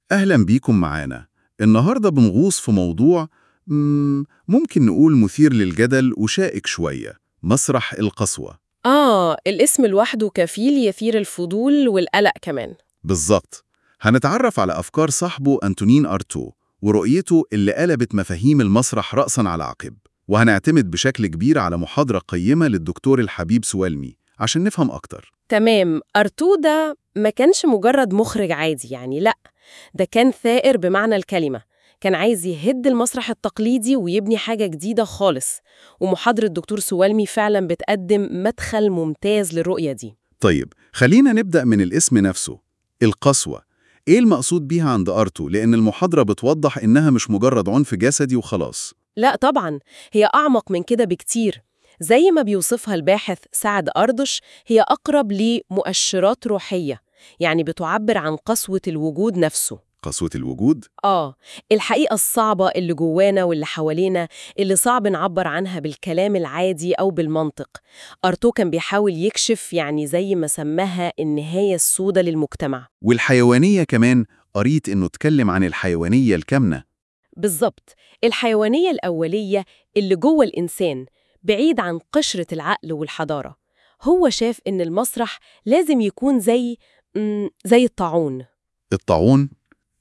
أهلا بيكم معانا النهاردة بنغوص في موضوع مم، ممكن نقول مثير للجدل وشائك شوية مسرح القسوة آه الاسم لوحده كفيل يثير الفضول والقلق كمان بالظبط هنتعرف على أفكار صاحبه أنتونين أرتو ورؤيته اللي قلبت مفاهيم المسرح رأساً على عقب وهنعتمد بشكل كبير على محاضرة قيمة للدكتور الحبيب سوالمي عشان نفهم أكتر تمام أرتو ده ما كانش مجرد مخرج عادي يعني لأ ده كان ثائر بمعنى الكلمة كان عايز يهد المسرح التقليدي ويبني حاجة جديدة خالص ومحاضرة دكتور سوالمي فعلا بتقدم مدخل ممتاز للرؤية دي طيب خلينا نبدأ من الاسم نفسه القسوة إيه المقصود بيها عند أرتو؟ لأن المحاضرة بتوضح إنها مش مجرد عنف جسدي وخلاص لا طبعا هي أعمق من كده بكتير زي ما بيوصفها الباحث سعد أردش هي أقرب لمؤشرات روحية يعني بتعبر عن قسوة الوجود نفسه قسوة الوجود آه الحقيقة الصعبة اللي جوانا واللي حوالينا اللي صعب نعبر عنها بالكلام العادي أو بالمنطق أرتو كان بيحاول يكشف يعني زي ما سماها النهاية السوداء للمجتمع والحيوانية كمان قريت إنه اتكلم عن الحيوانية الكامنة بالظبط الحيوانية الأولية اللي جوه الإنسان بعيد عن قشرة العقل والحضارة هو شاف إن المسرح لازم يكون زي مم، زي الطاعون الطاعون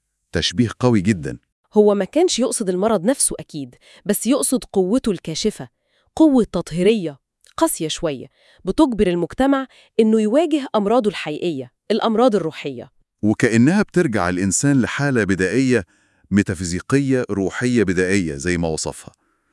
تشبيه قوي جدا هو ما كانش يقصد المرض نفسه أكيد بس يقصد قوته الكاشفة قوة تطهيرية قاسية شوية بتجبر المجتمع إنه يواجه أمراضه الحقيقية الأمراض الروحية وكأنها بترجع الإنسان لحالة بدائية ميتافيزيقية روحية بدائية زي ما وصفها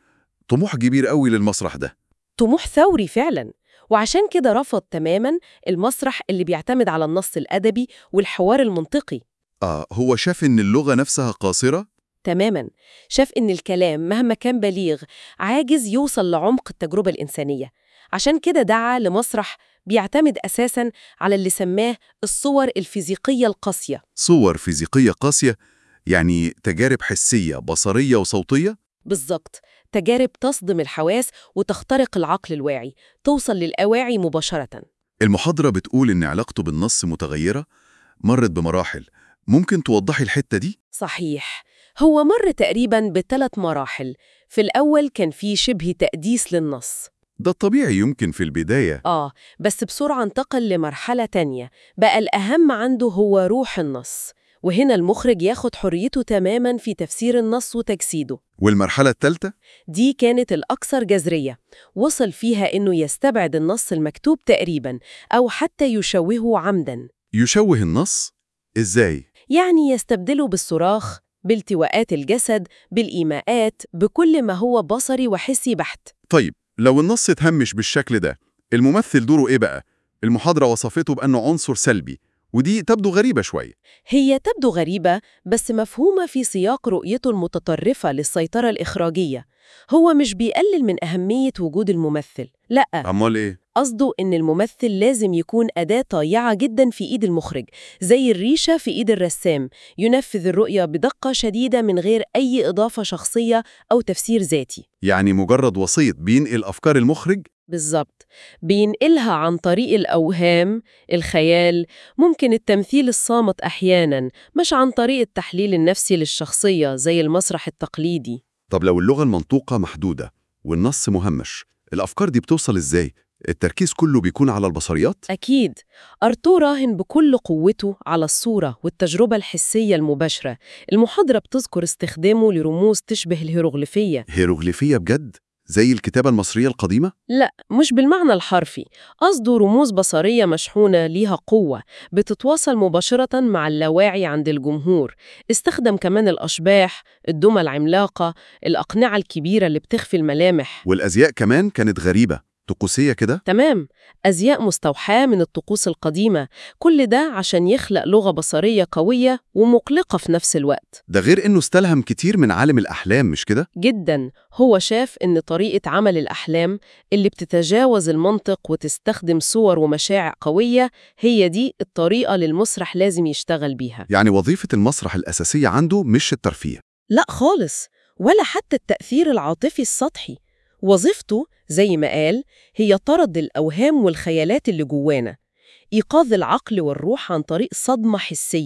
طموح كبير قوي للمسرح ده طموح ثوري فعلا وعشان كده رفض تماما المسرح اللي بيعتمد على النص الأدبي والحوار المنطقي آه هو شاف إن اللغة نفسها قاصرة تماما شاف إن الكلام مهما كان بليغ عاجز يوصل لعمق التجربة الإنسانية عشان كده دعا لمسرح بيعتمد أساساً على اللي سماه الصور الفيزيقية القاسية صور فيزيقية قاسية يعني تجارب حسية بصرية وصوتية بالظبط تجارب تصدم الحواس وتخترق العقل الواعي توصل للأواعي مباشرة المحاضرة بتقول إن علاقته بالنص متغيرة مرت بمراحل ممكن توضحي الحتة دي؟ صحيح هو مر تقريباً بثلاث مراحل في الأول كان في شبه تأديس للنص ده الطبيعي يمكن في البداية آه بس بسرعة انتقل لمرحلة تانية بقى الأهم عنده هو روح النص وهنا المخرج ياخد حريته تماماً في تفسير النص وتجسيده والمرحلة الثالثة دي كانت الأكثر جذرية وصل فيها إنه يستبعد النص المكتوب تقريباً أو حتى يشوهه عمداً يشوه النص؟ إزاي؟ يعني يستبدله بالصراخ بالتواءات الجسد بالإيماءات بكل ما هو بصري وحسي بحت طيب لو النص اتهمش بالشكل ده الممثل دوره إيه بقى؟ المحاضرة وصفته بأنه عنصر سلبي ودي تبدو غريبة شوية هي تبدو غريبة بس مفهومة في سياق رؤيته المتطرفة للسيطرة الإخراجية هو مش بيقلل من أهمية وجود الممثل لأ أمال إيه؟ قصده إن الممثل لازم يكون أداة طيعة جدا في إيد المخرج زي الريشة في إيد الرسام ينفذ الرؤية بدقة شديدة من غير أي إضافة شخصية أو تفسير ذاتي يعني مجرد وسيط بينقل أفكار المخرج بالظبط بينقلها عن طريق الأوهام الخيال ممكن التمثيل الصامت أحياناً مش عن طريق التحليل النفسي للشخصية زي المسرح التقليدي طب لو اللغة المنطوقة محدودة والنص مهمش الأفكار دي بتوصل إزاي؟ التركيز كله بيكون على البصريات؟ أكيد أرتو راهن بكل قوته على الصورة والتجربة الحسية المباشرة المحاضرة بتذكر استخدامه لرموز تشبه الهيروغليفية هيروغليفية بجد؟ زي الكتابة المصرية القديمة؟ لا مش بالمعنى الحرفي قصده رموز بصرية مشحونة ليها قوة بتتواصل مباشرة مع اللاواعي عند الجمهور استخدم كمان الأشباح الدمى العملاقة الأقنعة الكبيرة اللي بتخفي الملامح والأزياء كمان كانت غريبة طقوسية كده؟ تمام أزياء مستوحاة من الطقوس القديمة كل ده عشان يخلق لغة بصرية قوية ومقلقة في نفس الوقت ده غير إنه استلهم كتير من عالم الأحلام مش كده؟ جدا هو شاف إن طريقة عمل الأحلام اللي بتتجاوز المنطق وتستخدم صور ومشاعر قوية هي دي الطريقة اللي المسرح لازم يشتغل بيها يعني وظيفة المسرح الأساسية عنده مش الترفيه لا خالص ولا حتى التأثير العاطفي السطحي وظيفته زي ما قال هي طرد الأوهام والخيالات اللي جوانا إيقاظ العقل والروح عن طريق صدمة حسية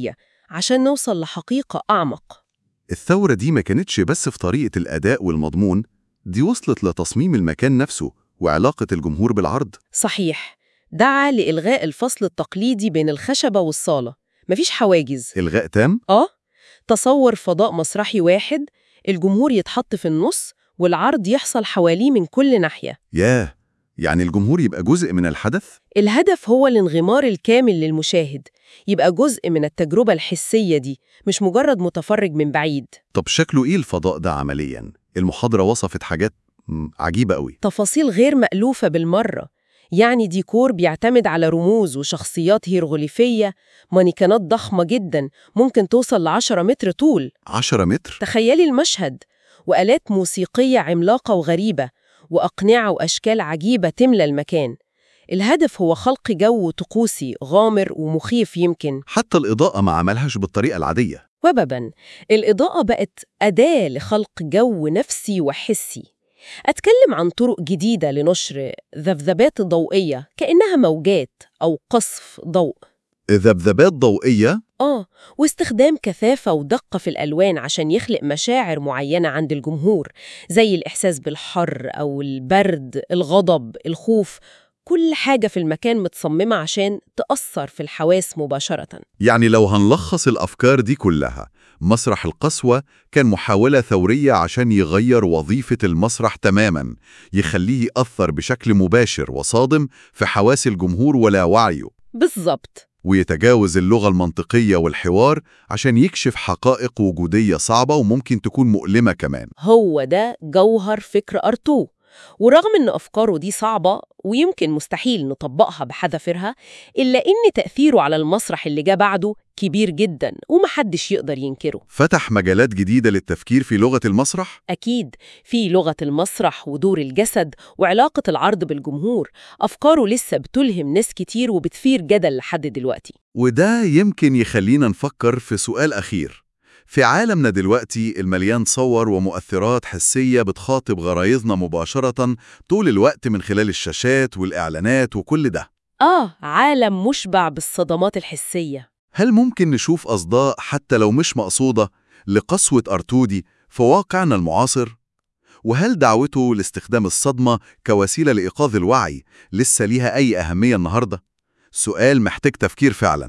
عشان نوصل لحقيقة أعمق الثورة دي ما كانتش بس في طريقة الأداء والمضمون دي وصلت لتصميم المكان نفسه وعلاقة الجمهور بالعرض صحيح دعا لإلغاء الفصل التقليدي بين الخشبة والصالة مفيش حواجز إلغاء تام؟ آه تصور فضاء مسرحي واحد الجمهور يتحط في النص والعرض يحصل حواليه من كل ناحية ياه يعني الجمهور يبقى جزء من الحدث؟ الهدف هو الانغمار الكامل للمشاهد يبقى جزء من التجربة الحسية دي مش مجرد متفرج من بعيد طب شكله إيه الفضاء ده عملياً؟ المحاضرة وصفت حاجات م، عجيبة قوي تفاصيل غير مألوفة بالمرة يعني ديكور بيعتمد على رموز وشخصيات هيروغليفية مانيكانات ضخمة جدا ممكن توصل لعشرة متر طول 10 متر؟ تخيلي المشهد وآلات موسيقية عملاقة وغريبة وأقنعة وأشكال عجيبة تملى المكان الهدف هو خلق جو طقوسي غامر ومخيف يمكن حتى الإضاءة ما عملهاش بالطريقة العادية وببا الإضاءة بقت أداة لخلق جو نفسي وحسي أتكلم عن طرق جديدة لنشر ذبذبات ضوئية كأنها موجات أو قصف ضوء ذبذبات ضوئية آه واستخدام كثافة ودقة في الألوان عشان يخلق مشاعر معينة عند الجمهور زي الإحساس بالحر أو البرد الغضب الخوف كل حاجة في المكان متصممة عشان تأثر في الحواس مباشرة يعني لو هنلخص الأفكار دي كلها مسرح القسوة كان محاولة ثورية عشان يغير وظيفة المسرح تماماً يخليه يأثر بشكل مباشر وصادم في حواس الجمهور ولا وعيه بالظبط ويتجاوز اللغة المنطقية والحوار عشان يكشف حقائق وجودية صعبة وممكن تكون مؤلمة كمان هو ده جوهر فكر أرتو ورغم أن أفكاره دي صعبة ويمكن مستحيل نطبقها بحذافيرها إلا أن تأثيره على المسرح اللي جه بعده كبير جدا ومحدش يقدر ينكره فتح مجالات جديدة للتفكير في لغة المسرح أكيد في لغة المسرح ودور الجسد وعلاقة العرض بالجمهور أفكاره لسه بتلهم ناس كتير وبتثير جدل لحد دلوقتي وده يمكن يخلينا نفكر في سؤال أخير في عالمنا دلوقتي المليان صور ومؤثرات حسية بتخاطب غرايزنا مباشرة طول الوقت من خلال الشاشات والإعلانات وكل ده آه عالم مشبع بالصدمات الحسية هل ممكن نشوف أصداء حتى لو مش مقصودة لقسوة أرتودي في واقعنا المعاصر؟ وهل دعوته لاستخدام الصدمة كوسيلة لإيقاظ الوعي لسه ليها أي أهمية النهاردة؟ سؤال محتاج تفكير فعلا